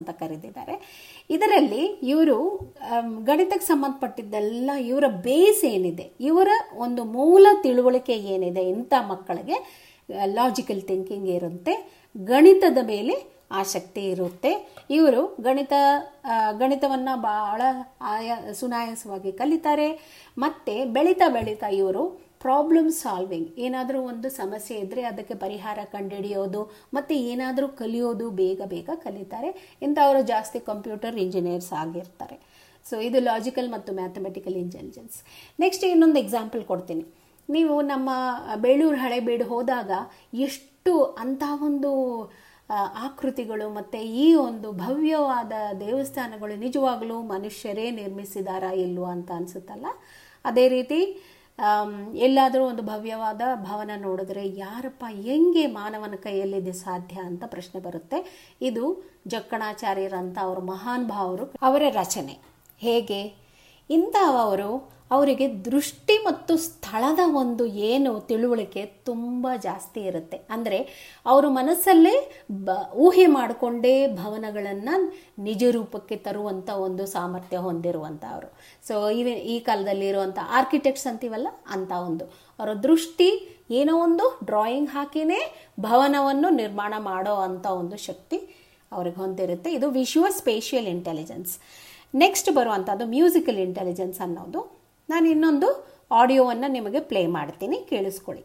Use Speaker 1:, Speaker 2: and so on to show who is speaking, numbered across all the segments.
Speaker 1: ಅಂತ ಕರೆದಿದ್ದಾರೆ ಇದರಲ್ಲಿ ಇವರು ಗಣಿತಕ್ಕೆ ಸಂಬಂಧಪಟ್ಟಿದ್ದೆಲ್ಲ ಇವರ ಬೇಸ್ ಏನಿದೆ ಇವರ ಒಂದು ಮೂಲ ತಿಳುವಳಿಕೆ ಏನಿದೆ ಇಂಥ ಮಕ್ಕಳಿಗೆ ಲಾಜಿಕಲ್ ಥಿಂಕಿಂಗ್ ಇರುತ್ತೆ ಗಣಿತದ ಮೇಲೆ ಆಸಕ್ತಿ ಇರುತ್ತೆ ಇವರು ಗಣಿತ ಗಣಿತವನ್ನು ಭಾಳ ಆಯಾ ಸುನಾಯಾಸವಾಗಿ ಕಲಿತಾರೆ ಮತ್ತು ಬೆಳೀತಾ ಬೆಳೀತಾ ಇವರು ಪ್ರಾಬ್ಲಮ್ ಸಾಲ್ವಿಂಗ್ ಏನಾದರೂ ಒಂದು ಸಮಸ್ಯೆ ಇದ್ದರೆ ಅದಕ್ಕೆ ಪರಿಹಾರ ಕಂಡುಹಿಡಿಯೋದು ಮತ್ತು ಏನಾದರೂ ಕಲಿಯೋದು ಬೇಗ ಬೇಗ ಕಲಿತಾರೆ ಇಂಥವರು ಜಾಸ್ತಿ ಕಂಪ್ಯೂಟರ್ ಇಂಜಿನಿಯರ್ಸ್ ಆಗಿರ್ತಾರೆ ಸೊ ಇದು ಲಾಜಿಕಲ್ ಮತ್ತು ಮ್ಯಾಥಮೆಟಿಕಲ್ ಇಂಟೆಲಿಜೆನ್ಸ್ ನೆಕ್ಸ್ಟ್ ಇನ್ನೊಂದು ಎಕ್ಸಾಂಪಲ್ ಕೊಡ್ತೀನಿ ನೀವು ನಮ್ಮ ಬೇಳೂರು ಹಳೆಬೀಡು ಹೋದಾಗ ಎಷ್ಟು ಅಂಥ ಒಂದು ಆಕೃತಿಗಳು ಮತ್ತು ಈ ಒಂದು ಭವ್ಯವಾದ ದೇವಸ್ಥಾನಗಳು ನಿಜವಾಗಲೂ ಮನುಷ್ಯರೇ ನಿರ್ಮಿಸಿದಾರಾ ಇಲ್ವೋ ಅಂತ ಅನಿಸುತ್ತಲ್ಲ ಅದೇ ರೀತಿ ಎಲ್ಲಾದರೂ ಒಂದು ಭವ್ಯವಾದ ಭವನ ನೋಡಿದ್ರೆ ಯಾರಪ್ಪ ಹೆಂಗೆ ಮಾನವನ ಕೈಯಲ್ಲಿದೆ ಸಾಧ್ಯ ಅಂತ ಪ್ರಶ್ನೆ ಬರುತ್ತೆ ಇದು ಜಕ್ಕಣಾಚಾರ್ಯರಂತ ಅವರು ಮಹಾನ್ ಭಾವರು ಅವರ ರಚನೆ ಹೇಗೆ ಇಂಥವರು ಅವರಿಗೆ ದೃಷ್ಟಿ ಮತ್ತು ಸ್ಥಳದ ಒಂದು ಏನು ತಿಳುವಳಿಕೆ ತುಂಬ ಜಾಸ್ತಿ ಇರುತ್ತೆ ಅಂದರೆ ಅವರು ಮನಸ್ಸಲ್ಲೇ ಬ ಊಹೆ ಮಾಡಿಕೊಂಡೇ ಭವನಗಳನ್ನು ನಿಜ ರೂಪಕ್ಕೆ ತರುವಂಥ ಒಂದು ಸಾಮರ್ಥ್ಯ ಹೊಂದಿರುವಂಥವರು ಸೊ ಇವೆ ಈ ಕಾಲದಲ್ಲಿ ಇರುವಂಥ ಆರ್ಕಿಟೆಕ್ಟ್ಸ್ ಅಂತೀವಲ್ಲ ಅಂಥ ಒಂದು ಅವರ ದೃಷ್ಟಿ ಏನೋ ಒಂದು ಡ್ರಾಯಿಂಗ್ ಹಾಕಿನೇ ಭವನವನ್ನು ನಿರ್ಮಾಣ ಮಾಡೋ ಅಂಥ ಒಂದು ಶಕ್ತಿ ಅವ್ರಿಗೆ ಹೊಂದಿರುತ್ತೆ ಇದು ವಿಶ್ವ ಸ್ಪೇಷಿಯಲ್ ಇಂಟೆಲಿಜೆನ್ಸ್ ನೆಕ್ಸ್ಟ್ ಬರುವಂಥದ್ದು ಮ್ಯೂಸಿಕಲ್ ಇಂಟೆಲಿಜೆನ್ಸ್ ಅನ್ನೋದು ನಾನು ಇನ್ನೊಂದು ಆಡಿಯೋವನ್ನು ನಿಮಗೆ ಪ್ಲೇ ಮಾಡ್ತೀನಿ ಕೇಳಿಸ್ಕೊಳ್ಳಿ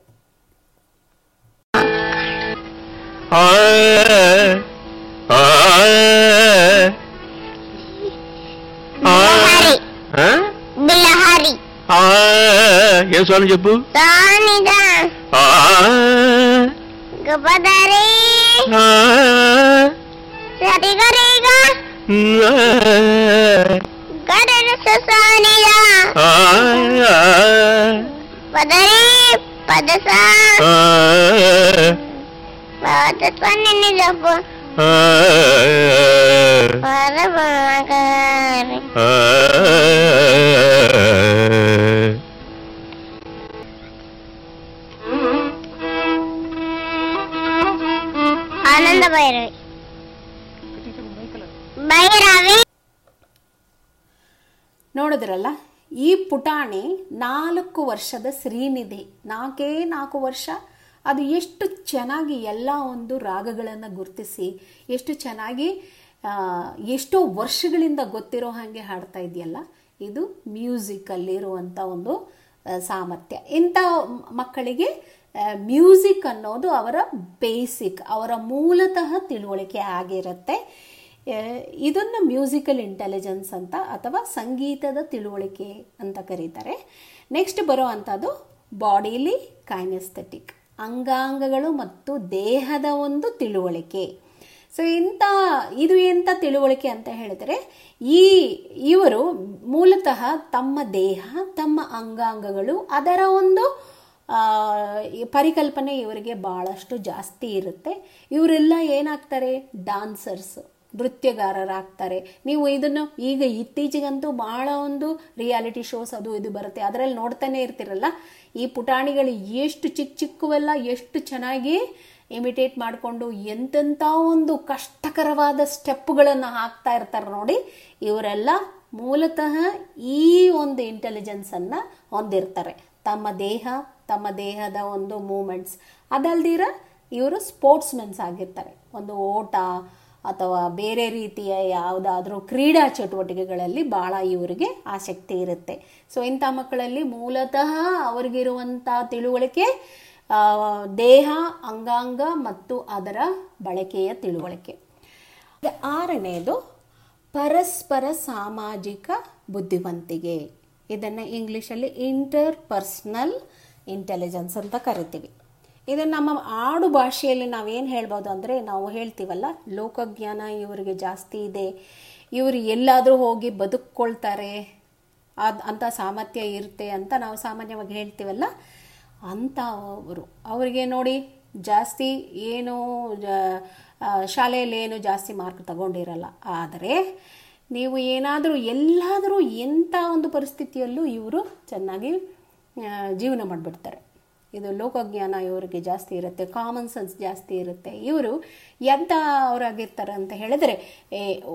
Speaker 2: బిలహరి
Speaker 3: ఏ స్వామి చెప్పు
Speaker 2: సానిద
Speaker 3: ఆ,
Speaker 2: గపదరి
Speaker 3: ఆ,
Speaker 2: సరిగరిగా
Speaker 3: ఆ,
Speaker 2: గడన ససానిద
Speaker 3: ఆ,
Speaker 2: పదరి పదస
Speaker 3: ఆ,
Speaker 2: పదసని జపు
Speaker 3: ఆ,
Speaker 2: పరమగరి
Speaker 3: ఆ.
Speaker 2: ఆనంద భైరవి భైరవి
Speaker 1: ನೋಡಿದ್ರಲ್ಲ ಈ ಪುಟಾಣಿ ನಾಲ್ಕು ವರ್ಷದ ಶ್ರೀನಿಧಿ ನಾಲ್ಕೇ ನಾಲ್ಕು ವರ್ಷ ಅದು ಎಷ್ಟು ಚೆನ್ನಾಗಿ ಎಲ್ಲ ಒಂದು ರಾಗಗಳನ್ನು ಗುರುತಿಸಿ ಎಷ್ಟು ಚೆನ್ನಾಗಿ ಆ, ಎಷ್ಟೋ ವರ್ಷಗಳಿಂದ ಗೊತ್ತಿರೋ ಹಾಗೆ ಹಾಡ್ತಾ ಇದೆಯಲ್ಲ ಇದು ಮ್ಯೂಸಿಕಲ್ಲಿರುವಂಥ ಒಂದು ಆ, ಸಾಮರ್ಥ್ಯ ಇಂಥ ಮಕ್ಕಳಿಗೆ ಮ್ಯೂಸಿಕ್ ಅನ್ನೋದು ಅವರ ಬೇಸಿಕ್ ಅವರ ಮೂಲತಃ ತಿಳುವಳಿಕೆ ಆಗಿರುತ್ತೆ ಆ, ಇದನ್ನು ಮ್ಯೂಸಿಕಲ್ ಇಂಟೆಲಿಜೆನ್ಸ್ ಅಂತ ಅಥವಾ ಸಂಗೀತದ ತಿಳುವಳಿಕೆ ಅಂತ ಕರೀತಾರೆ ನೆಕ್ಸ್ಟ್ ಬರೋ ಅಂಥದ್ದು ಬಾಡಿಲಿ ಕೈನೆಸ್ಥೆಟಿಕ್ ಅಂಗಾಂಗಗಳು ಮತ್ತು ದೇಹದ ಒಂದು ತಿಳುವಳಿಕೆ ಸೊ ಇಂಥ ಇದು ಎಂಥ ತಿಳುವಳಿಕೆ ಅಂತ ಹೇಳಿದರೆ ಈ ಇವರು ಮೂಲತಃ ತಮ್ಮ ದೇಹ ತಮ್ಮ ಅಂಗಾಂಗಗಳು ಅದರ ಒಂದು ಆ, ಈ ಪರಿಕಲ್ಪನೆ ಇವರಿಗೆ ಭಾಳಷ್ಟು ಜಾಸ್ತಿ ಇರುತ್ತೆ ಇವರೆಲ್ಲ ಏನಾಗ್ತಾರೆ ಡಾನ್ಸರ್ಸ್ ನೃತ್ಯಗಾರರಾಗ್ತಾರೆ ನೀವು ಇದನ್ನು ಈಗ ಇತ್ತೀಚೆಗಂತೂ ಬಹಳ ಒಂದು ರಿಯಾಲಿಟಿ ಶೋಸ್ ಅದು ಇದು ಬರುತ್ತೆ ಅದರಲ್ಲಿ ನೋಡ್ತಾನೆ ಇರ್ತಿರಲ್ಲ ಈ ಪುಟಾಣಿಗಳು ಎಷ್ಟು ಚಿಕ್ಕ ಚಿಕ್ಕವೆಲ್ಲ ಎಷ್ಟು ಚೆನ್ನಾಗಿ ಇಮಿಟೇಟ್ ಮಾಡಿಕೊಂಡು ಎಂತೆಂಥ ಒಂದು ಕಷ್ಟಕರವಾದ ಸ್ಟೆಪ್ಗಳನ್ನು ಹಾಕ್ತಾ ಇರ್ತಾರೆ ನೋಡಿ ಇವರೆಲ್ಲ ಮೂಲತಃ ಈ ಒಂದು ಇಂಟೆಲಿಜೆನ್ಸನ್ನು ಹೊಂದಿರ್ತಾರೆ ತಮ್ಮ ದೇಹ ತಮ್ಮ ದೇಹದ ಒಂದು ಮೂಮೆಂಟ್ಸ್ ಅದಲ್ದಿರ ಇವರು ಸ್ಪೋರ್ಟ್ಸ್ಮೆನ್ಸ್ ಆಗಿರ್ತಾರೆ ಒಂದು ಓಟ ಅಥವಾ ಬೇರೆ ರೀತಿಯ ಯಾವುದಾದ್ರೂ ಕ್ರೀಡಾ ಚಟುವಟಿಕೆಗಳಲ್ಲಿ ಭಾಳ ಇವರಿಗೆ ಆಸಕ್ತಿ ಇರುತ್ತೆ ಸೊ ಇಂಥ ಮಕ್ಕಳಲ್ಲಿ ಮೂಲತಃ ಅವ್ರಿಗಿರುವಂಥ ತಿಳುವಳಿಕೆ ಆ, ದೇಹ ಅಂಗಾಂಗ ಮತ್ತು ಅದರ ಬಳಕೆಯ ತಿಳುವಳಿಕೆ ಈಗ ಆರನೆಯದು ಪರಸ್ಪರ ಸಾಮಾಜಿಕ ಬುದ್ಧಿವಂತಿಕೆ ಇದನ್ನು ಇಂಗ್ಲೀಷಲ್ಲಿ ಇಂಟರ್ ಪರ್ಸ್ನಲ್ ಇಂಟೆಲಿಜೆನ್ಸ್ ಅಂತ ಕರಿತೀವಿ ಇದನ್ನು ನಮ್ಮ ಆಡು ಭಾಷೆಯಲ್ಲಿ ನಾವೇನು ಹೇಳ್ಬೋದು ಅಂದರೆ ನಾವು ಹೇಳ್ತೀವಲ್ಲ ಲೋಕಜ್ಞಾನ ಇವರಿಗೆ ಜಾಸ್ತಿ ಇದೆ ಇವರು ಎಲ್ಲಾದರೂ ಹೋಗಿ ಬದುಕ್ಕೊಳ್ತಾರೆ ಅದು ಅಂಥ ಸಾಮರ್ಥ್ಯ ಇರುತ್ತೆ ಅಂತ ನಾವು ಸಾಮಾನ್ಯವಾಗಿ ಹೇಳ್ತೀವಲ್ಲ ಅಂಥವರು ಅವರಿಗೆ ನೋಡಿ ಜಾಸ್ತಿ ಏನು ಜ- ಆ, ಶಾಲೆಯಲ್ಲಿ ಏನು ಜಾಸ್ತಿ ಮಾರ್ಕ್ ತಗೊಂಡಿರಲ್ಲ ಆದರೆ ನೀವು ಏನಾದರೂ ಎಲ್ಲಾದರೂ ಎಂಥ ಒಂದು ಪರಿಸ್ಥಿತಿಯಲ್ಲೂ ಇವರು ಚೆನ್ನಾಗಿ ಆ, ಜೀವನ ಮಾಡಿಬಿಡ್ತಾರೆ ಇದು ಲೋಕಜ್ಞಾನ ಇವರಿಗೆ ಜಾಸ್ತಿ ಇರುತ್ತೆ ಕಾಮನ್ ಸೆನ್ಸ್ ಜಾಸ್ತಿ ಇರುತ್ತೆ ಇವರು ಎಂಥ ಅವರಾಗಿರ್ತಾರೆ ಅಂತ ಹೇಳಿದ್ರೆ ಏ